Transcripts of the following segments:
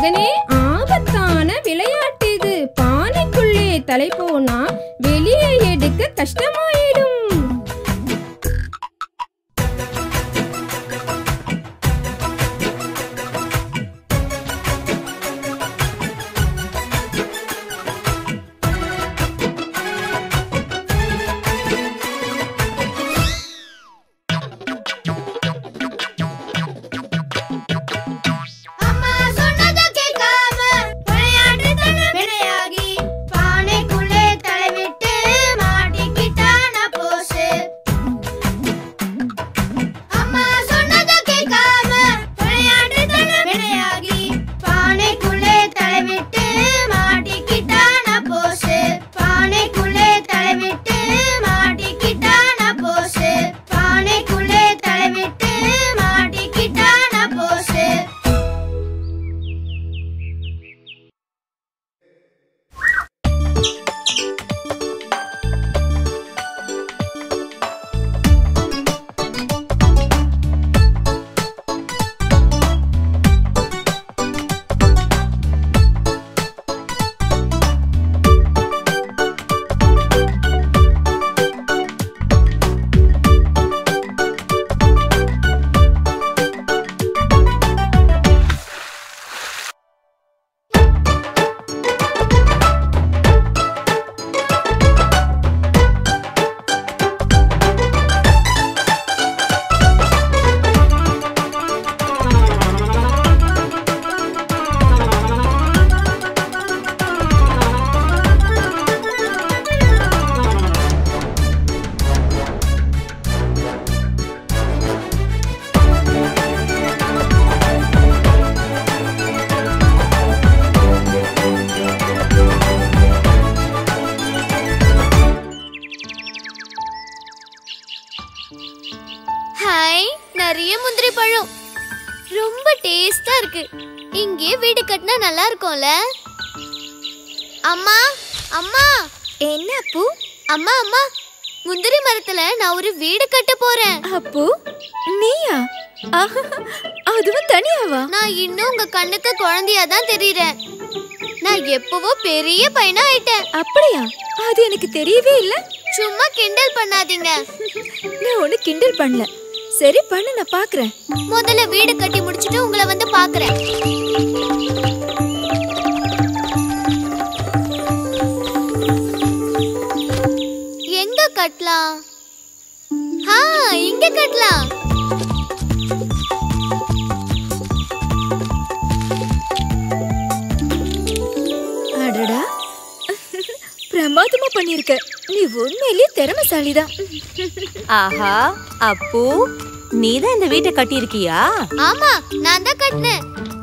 மகனே ஆபத்தான விளையாட்டு இது பானைக்குள்ளே தலை போனா வெளியே எடுக்க கஷ்டமாயிடும் அம்மா சொன்னதை கேட்காம விளையாட்டு தன வினையாகி பானைக்குள்ளே தலைவிட்டு மாட்டிக்கிட்டான போசு அம்மா சொன்னதை கேட்காம விளையாட்டு தன வினையாகி பானைக்குள்ளே தலைவிட்டு மாட்டிக்கிட்டான போசு பானைக்குள்ளே தலைவிட்டு மாட்டிக்கிட்டான போசு பானைக்குள்ளே தலைவிட்டு மாட்டிக்கிட்டான போசு ஹாய் நிறைய முந்திரி பழம் ரொம்ப டேஸ்டா இருக்கு இங்கே வீடு கட்டினா நல்லா இருக்கும்ல அம்மா அம்மா என்ன அப்பு அம்மா அம்மா முந்திரி மரத்துல நான் ஒரு வீடு கட்ட போறேன் அப்பு நீயா ஆஹா, அதுவும் தனியாவா நான் இன்னும் உங்க கண்ணுக்கு குழந்தையா தான் தெரியுறேன் நான் எப்பவோ பெரிய பையனா ஆயிட்டேன் அப்படியா அது எனக்கு தெரியவே இல்ல சும்மா கிண்டல் பண்ணாதீங்க நான் ஒண்ணு கிண்டல் பண்ணல சரி பண்ணு நான் பாக்குறேன் முதல்ல வீடு கட்டி முடிச்சிட்டு உங்களை வந்து பாக்குறேன் எங்க கட்டலாம் ஆ இங்க கட்டலாம் அடடா பிரமாதமா பண்ணிருக்க நீ உண்மையிலேயே திறமைசாலிதான் ஆஹா அப்பு நீதான் இந்த வீட்டை கட்டியிருக்கியா ஆமா நான் தான் கட்டினேன்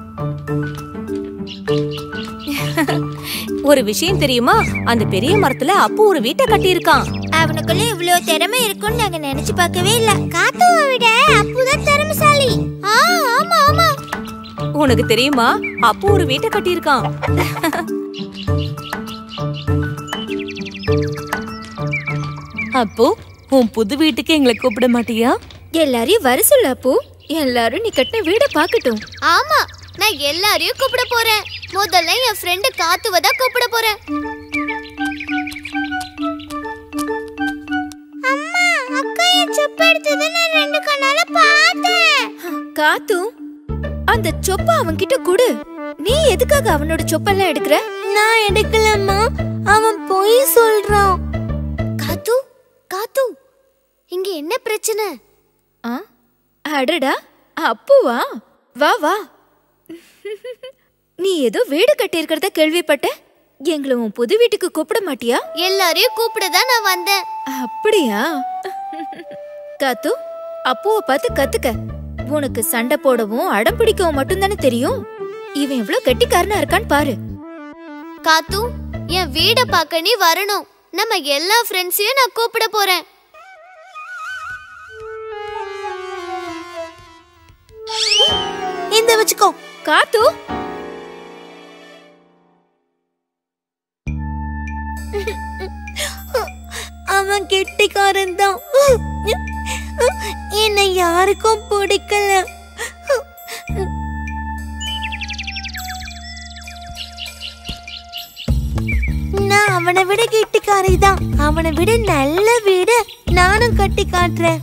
ஒரு விஷயம் தெரியுமா அந்த பெரிய மரத்துல அப்பு ஒரு வீட்டை கட்டியிருக்கான் அவனுக்குள்ள இவ்வளவு திறமை இருக்கும்னு நாங்க நினைச்சு பார்க்கவே இல்ல காத்துவை விட அப்புதான் திறமைசாலி ஆ ஆமா ஆமா உனக்கு தெரியுமா அப்பு ஒரு வீட்டை கட்டியிருக்கான் அப்போ உன் புது வீட்டுக்கு எங்களை கூப்பிட மாட்டியா எல்லாரையும் வர சொல்லு அப்பு எல்லாரும் நீ கட்டின வீட பாக்கட்டும் ஆமா நான் எல்லாரையும் கூப்பிட போறேன் முதல்ல என் ஃப்ரெண்டு காத்துவ தான் கூப்பிட போறேன் அம்மா அக்கா என் செப்ப எடுத்ததை நான் ரெண்டு கண்ணால பார்த்தேன் காத்து அந்த சொப்ப அவன்கிட்ட கொடு நீ எதுக்காக அவனோட சொப்பெல்லாம் எடுக்கிற நான் எடுக்கலம்மா அவன் பொய் சொல்றான் காத்து காத்து இங்க என்ன பிரச்சனை ஆ அடடா அப்புவா வா வா நீ ஏதோ வீடு கட்டியிருக்கிறத கேள்விப்பட்ட எங்களை உன் புது வீட்டுக்கு கூப்பிட மாட்டியா எல்லாரையும் கூப்பிட தான் நான் வந்தேன் அப்படியா காத்து அப்புவை பார்த்து கத்துக்க உனக்கு சண்டை போடவும் அடம் பிடிக்கவும் மட்டும்தானே தெரியும் இவன் எவ்வளவு கெட்டிக்காரனா இருக்கான்னு பாரு காத்து என் வீட பார்க்க நீ வரணும் நம்ம எல்லா ஃப்ரெண்ட்ஸையும் நான் கூப்பிட போறேன் இந்த வச்சுக்கோ காத்து அவன் கெட்டிக்காரன் தான் என்னை யாருக்கும் பிடிக்கல அவனை விட கெட்டிக்காரி தான் அவனை விட நல்ல வீடு நானும் கட்டி காட்டுறேன்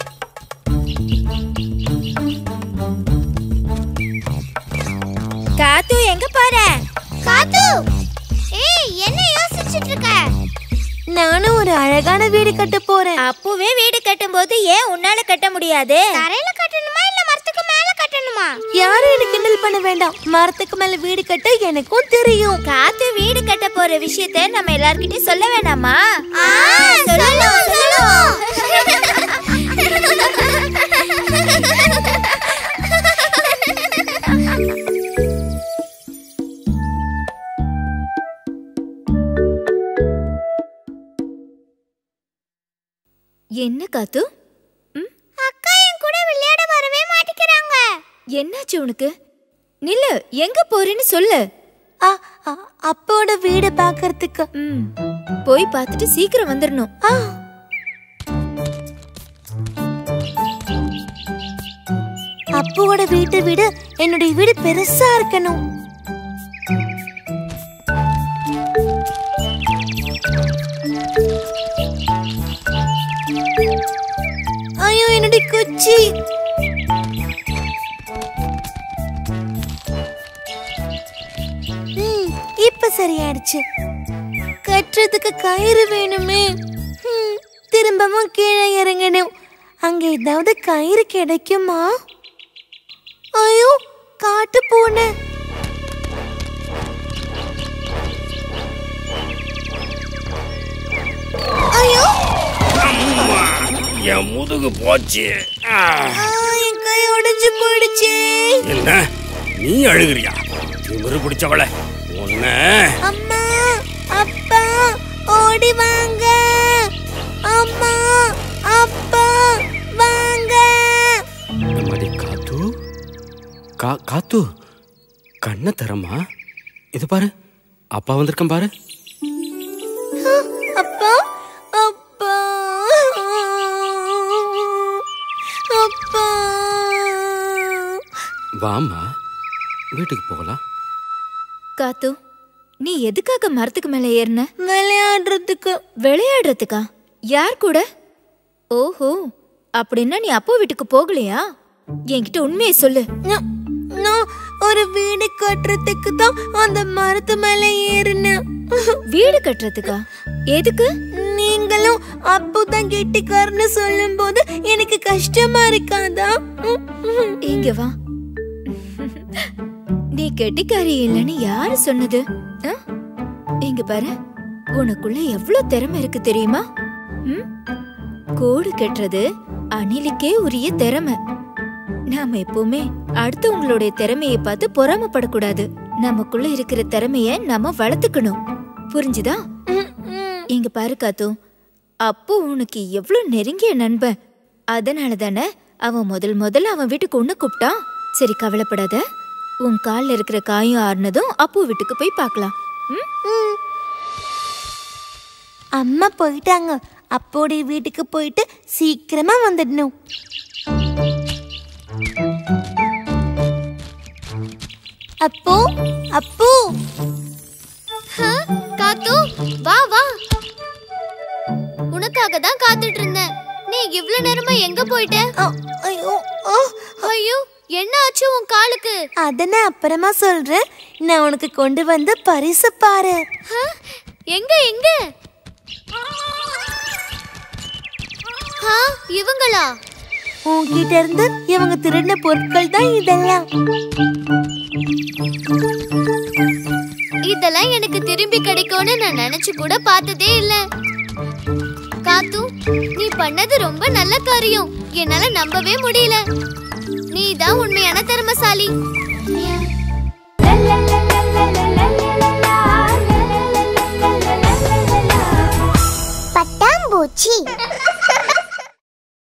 காத்து எங்க போற காத்து ஏய் என்ன யோசிச்சுட்டு இருக்க நானும் ஒரு அழகான வீடு கட்ட போறேன் அப்பவே வீடு கட்டும்போது ஏன் உன்னால கட்ட முடியாது தரையில கட்டணுமா இல்ல மரத்துக்கு மேல கட்டணுமா யாரும் எனக்கு கிண்டல் பண்ண வேண்டாம் மரத்துக்கு மேல வீடு கட்ட எனக்கும் தெரியும் காத்து வீடு கட்ட போற விஷயத்த நம்ம எல்லார்கிட்டயும் சொல்ல வேணாமா சொல்லுவோம் சொல்லுவோம் என்ன காத்து அக்கா என் கூட விளையாட வரவே மாட்டேங்கிறாங்க என்னாச்சு உனக்கு நில்லு எங்க போறேன்னு சொல்லு அப்போட வீடு பாக்குறதுக்கு ம் போய் பார்த்துட்டு சீக்கிரம் வந்துடணும் ஆ. அப்புவோட வீட்டை விட என்னுடைய வீடு பெருசா இருக்கணும் ஐயோ என்னுடைய குச்சி ம், இப்ப சரியாயிடுச்சு கட்டுறதுக்கு கயிறு வேணுமே ஹம், திரும்பவும் கீழே இறங்கணும் அங்க ஏதாவது கயிறு கிடைக்குமா ஐயோ காட்டு பூனை ஐயோ என் முதுகு போச்சு ஆ, ஆ, என் கை உடைஞ்சு போயிடுச்சு என்ன நீ அழுகுறியா திமிரு பிடிச்சவள உன்ன அம்மா அப்பா ஓடி வாங்க அம்மா அப்பா வாங்க மடி காத்து கா காத்து கண்ணை தரமா இது பாரு அப்பா வந்திருக்கேன் பாரு அப்பா அப்பா அப்பா வாம்மா வீட்டுக்கு போகலாம் காத்து நீ எதுக்காக மரத்துக்கு மேல ஏறின விளையாடுறதுக்கு விளையாடுறதுக்கா யார் கூட ஓஹோ அப்படின்னா நீ அப்போ வீட்டுக்கு போகலையா என்கிட்ட உண்மையை சொல்லு நான் நான் ஒரு வீடு கட்டுறதுக்கு தான் அந்த மரத்து மேல ஏறினேன் வீடு கட்டுறதுக்கா எதுக்கு நீங்களும் அப்போதான் கெட்டிக்காரன்னு சொல்லும்போது எனக்கு கஷ்டமா இருக்காதா இங்க வா நீ கெட்டிக்காரி இல்லைன்னு யாரு சொன்னது ஆ? இங்க பாரு உனக்குள்ள எவ்வளவு திறமை இருக்கு தெரியுமா ம்? கோடு கட்டுறது அணிலுக்கே உரிய திறமை நாம எப்பவுமே அடுத்தவங்களுடைய திறமையை பார்த்து பொறாமப்படக்கூடாது நமக்குள்ள இருக்கிற திறமைய நாம வளர்த்துக்கணும் புரிஞ்சுதா இங்க பாரு காத்து அப்போ உனக்கு எவ்வளவு நெருங்கிய நண்பன் அதனால தானே அவன் முதல் முதல்ல அவன் வீட்டுக்கு ஒண்ணு கூப்பிட்டான் சரி கவலைப்படாத உன் கால்ல இருக்கிற காயம் ஆறுனதும் அப்போ வீட்டுக்கு போய் பார்க்கலாம் ம்? அம்மா போயிட்டாங்க அப்போடைய வீட்டுக்கு போயிட்டு சீக்கிரமா வந்துடணும் அப்போ அப்போ ஹ? காத்து வா வா உனக்காக தான் காத்துட்டு இருந்தேன் நீ இவ்ளோ நேரமா எங்க போயிட்ட அ, ஐயோ ஆ, ஐயோ என்ன ஆச்சு உன் காலுக்கு அத நான் அப்புறமா சொல்றேன் நான் உனக்கு கொண்டு வந்த பரிசு பாரு ஹ? எங்க எங்க ஹா இவங்களா உன்கிட்ட இருந்து இவங்க திருடின பொருட்கள் தான் இதெல்லாம் இதெல்லாம் எனக்கு திரும்பி கிடைக்கும்னு நான் நினைச்சு கூட பார்த்ததே இல்ல காத்து நீ பண்ணது ரொம்ப நல்ல காரியம் என்னால நம்பவே முடியல நீ தான் உண்மையான திறமசாலி பட்டாம்பூச்சி